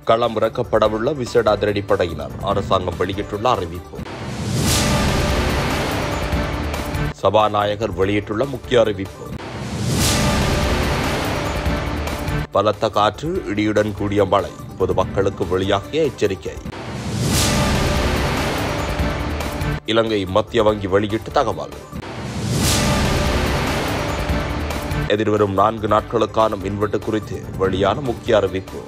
களம் இறக்கப்படவுள்ள விசேட அதிரடிப்படையினர் அரசாங்கம் வெளியிட்டுள்ள அறிவிப்பு சபாநாயகர் வெளியிட்டுள்ள முக்கிய அறிவிப்பு பலத்த காற்று இடியுடன் கூடிய மழை பொதுமக்களுக்கு வெளியாகிய எச்சரிக்கை இலங்கை மத்திய வங்கி வெளியிட்ட தகவல் எதிர்வரும் நான்கு நாட்களுக்கான மின்வெட்டு குறித்து வெளியான முக்கிய அறிவிப்பு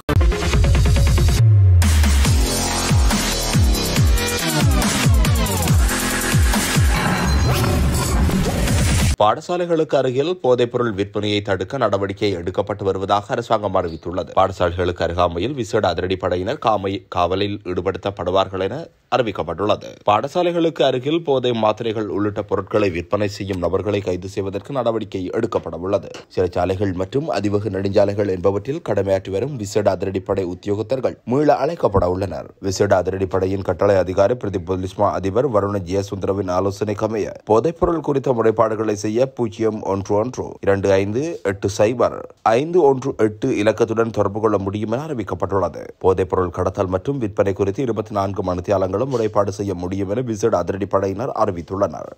பாடசாலைகளுக்கு அருகில் போதைப்பொருள் விற்பனையை தடுக்க நடவடிக்கை எடுக்கப்பட்டு வருவதாக அரசாங்கம் அறிவித்துள்ளது பாடசாலைகளுக்கு அருகாமையில் விசேட அதிரடிப்படையினர் காமை காவலில் ஈடுபடுத்தப்படுவார்கள் என அறிவிக்கப்பட்டுள்ளது பாடசாலைகளுக்கு அருகில் போதை மாத்திரைகள் உள்ளிட்ட பொருட்களை விற்பனை செய்யும் நபர்களை கைது செய்வதற்கு நடவடிக்கை எடுக்கப்பட உள்ளது சிறைச்சாலைகள் மற்றும் அதிவகு நெடுஞ்சாலைகள் என்பவற்றில் கடமையாற்றி வரும் விசேட அதிரடிப்படை உத்தியோகத்தர்கள் மீள அழைக்கப்பட உள்ளனர் விசேட அதிரடிப்படையின் கட்டளை அதிகாரி பிரதி பொலிஸ்மா அதிபர் வருண ஜெயசுந்தரவின் ஆலோசனைக்கமைய போதைப்பொருள் குறித்த முறைப்பாடுகளை செய்ய பூஜ்ஜியம் ஒன்று ஒன்று இரண்டு ஐந்து எட்டு சைபர் ஐந்து ஒன்று எட்டு இலக்கத்துடன் தொடர்பு கொள்ள முடியும் என அறிவிக்கப்பட்டுள்ளது போதைப்பொருள் கடத்தல் மற்றும் விற்பனை குறித்து இருபத்தி நான்கு மணித்தியாலங்களும் முறைப்பாடு செய்ய முடியும் என விசேட அதிரடிப்படையினர் அறிவித்துள்ளனர்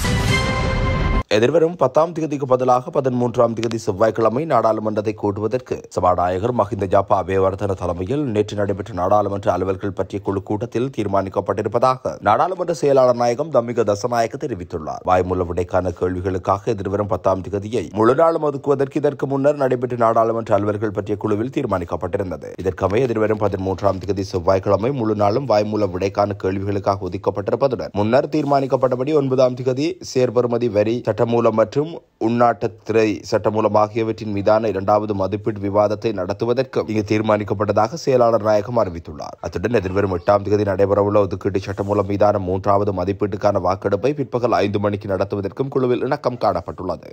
எதிர்வரும் பத்தாம் தேதிக்கு பதிலாக பதிமூன்றாம் தேதி செவ்வாய்க்கிழமை நாடாளுமன்றத்தை கூட்டுவதற்கு சபாநாயகர் மஹிந்த ஜாப்பா அபேவர்தன தலைமையில் நேற்று நடைபெற்ற நாடாளுமன்ற அலுவல்கள் பற்றிய குழு கூட்டத்தில் தீர்மானிக்கப்பட்டிருப்பதாக நாடாளுமன்ற செயலாளர் நாயகம் தம்மிக தசநாயக்க தெரிவித்துள்ளார் வாய்மூல விடைக்கான கேள்விகளுக்காக எதிர்வரும் பத்தாம் தேதியை முழு நாளும் ஒதுக்குவதற்கு இதற்கு முன்னர் நடைபெற்ற நாடாளுமன்ற அலுவல்கள் பற்றிய குழுவில் தீர்மானிக்கப்பட்டிருந்தது இதற்கமை எதிர்வரும் பதிமூன்றாம் தேதி செவ்வாய்க்கிழமை முழு நாளும் வாய்மூல விடைக்கான கேள்விகளுக்காக ஒதுக்கப்பட்டிருப்பதுடன் முன்னர் தீர்மானிக்கப்பட்டபடி ஒன்பதாம் தேதி சேர்பெறுமதி வரி சட்டமூலம் மற்றும் உள்நாட்டுத்துறை சட்டமூலம் ஆகியவற்றின் மீதான இரண்டாவது மதிப்பீடு விவாதத்தை நடத்துவதற்கு இங்கு தீர்மானிக்கப்பட்டதாக செயலாளர் நாயகம் அறிவித்துள்ளார் அத்துடன் எதிர்வரும் எட்டாம் தேதி நடைபெறவுள்ள ஒதுக்கீட்டு சட்டமூலம் மீதான மூன்றாவது மதிப்பீட்டுக்கான வாக்கெடுப்பை பிற்பகல் ஐந்து மணிக்கு நடத்துவதற்கும் குழுவில் இணக்கம் காணப்பட்டுள்ளது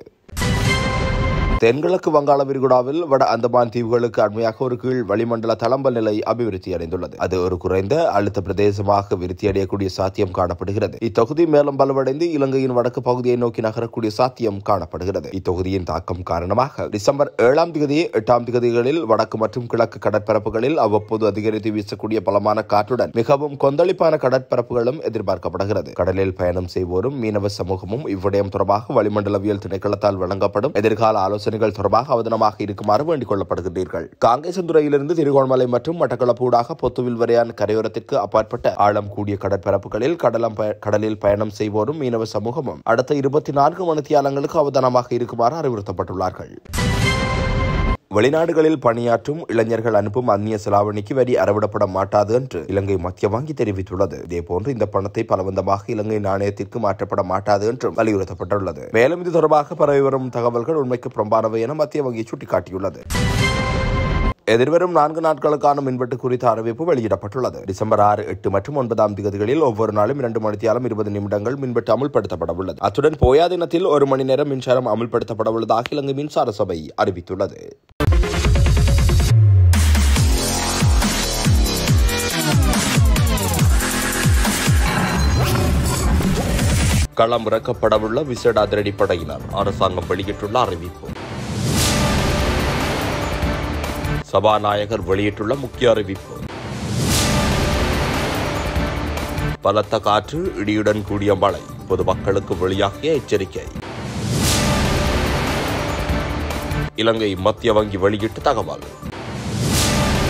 தென்கிழக்கு வங்காள விரிகுடாவில் வட அந்தமான் தீவுகளுக்கு அண்மையாக ஒரு கீழ் வளிமண்டல தளம்பல் நிலை அபிவிருத்தி அடைந்துள்ளது அது ஒரு குறைந்த அழுத்த பிரதேசமாக விருத்தியடையக்கூடிய சாத்தியம் காணப்படுகிறது இத்தொகுதி மேலும் பலவடைந்து இலங்கையின் வடக்கு பகுதியை நோக்கி நகரக்கூடிய சாத்தியம் காணப்படுகிறது இத்தொகுதியின் தாக்கம் காரணமாக டிசம்பர் ஏழாம் தேதி எட்டாம் தேதிகளில் வடக்கு மற்றும் கிழக்கு கடற்பரப்புகளில் அவ்வப்போது அதிகரித்து வீசக்கூடிய பலமான காற்றுடன் மிகவும் கொந்தளிப்பான கடற்பரப்புகளும் எதிர்பார்க்கப்படுகிறது கடலில் பயணம் செய்வோரும் மீனவ சமூகமும் இவ்விடயம் தொடர்பாக வளிமண்டலவியல் திணைக்களத்தால் வழங்கப்படும் எதிர்கால ஆலோசனைகள் தொடர்பாக அவதானமாக இருக்குமாறு வேண்டிக் கொள்ளப்படுகின்றீர்கள் காங்கேசந்துறையிலிருந்து திருகோணமலை மற்றும் மட்டக்களப்பூடாக பொத்துவில் வரையான கரையோரத்திற்கு அப்பாற்பட்ட ஆழம் கூடிய கடற்பரப்புகளில் கடலம் பய- கடலில் பயணம் செய்வோரும் மீனவ சமூகமும் அடுத்த இருபத்தி நான்கு மணித்தியாலங்களுக்கு அவதானமாக இருக்குமாறு அறிவுறுத்தப்பட்டுள்ளார்கள் வெளிநாடுகளில் பணியாற்றும் இளைஞர்கள் அனுப்பும் அந்நிய செலாவணிக்கு வரி அறவிடப்பட மாட்டாது என்று இலங்கை மத்திய வங்கி தெரிவித்துள்ளது இதேபோன்று இந்த பணத்தை பலவந்தமாக இலங்கை நாணயத்திற்கு மாற்றப்பட மாட்டாது என்றும் வலியுறுத்தப்பட்டுள்ளது மேலும் இது தொடர்பாக பரவி வரும் தகவல்கள் உண்மைக்கு புறம்பானவை என மத்திய வங்கி சுட்டிக்காட்டியுள்ளது எதிர்வரும் நான்கு நாட்களுக்கான மின்வெட்டு குறித்த அறிவிப்பு வெளியிடப்பட்டுள்ளது டிசம்பர் ஆறு எட்டு மற்றும் ஒன்பதாம் தேதிகளில் ஒவ்வொரு நாளும் இரண்டு மணித்தியாலம் இருபது நிமிடங்கள் மின்வெட்டு அமுல்படுத்தப்பட உள்ளது அத்துடன் போயா தினத்தில் ஒரு மணி நேரம் மின்சாரம் அமுல்படுத்தப்பட உள்ளதாக இலங்கை மின்சார சபை அறிவித்துள்ளது களம் இறக்கப்படவுள்ள விசேட அதிரடிப்படையினர் அரசாங்கம் வெளியிட்டுள்ள அறிவிப்பு சபாநாயகர் வெளியிட்டுள்ள முக்கிய அறிவிப்பு பலத்த காற்று இடியுடன் கூடிய மழை பொதுமக்களுக்கு வெளியாகிய எச்சரிக்கை இலங்கை மத்திய வங்கி வெளியிட்ட தகவல்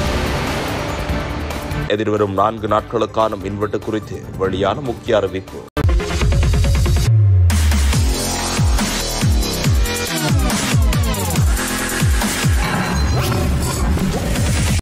எதிர்வரும் நான்கு நாட்களுக்கான மின்வெட்டு குறித்து வெளியான முக்கிய அறிவிப்பு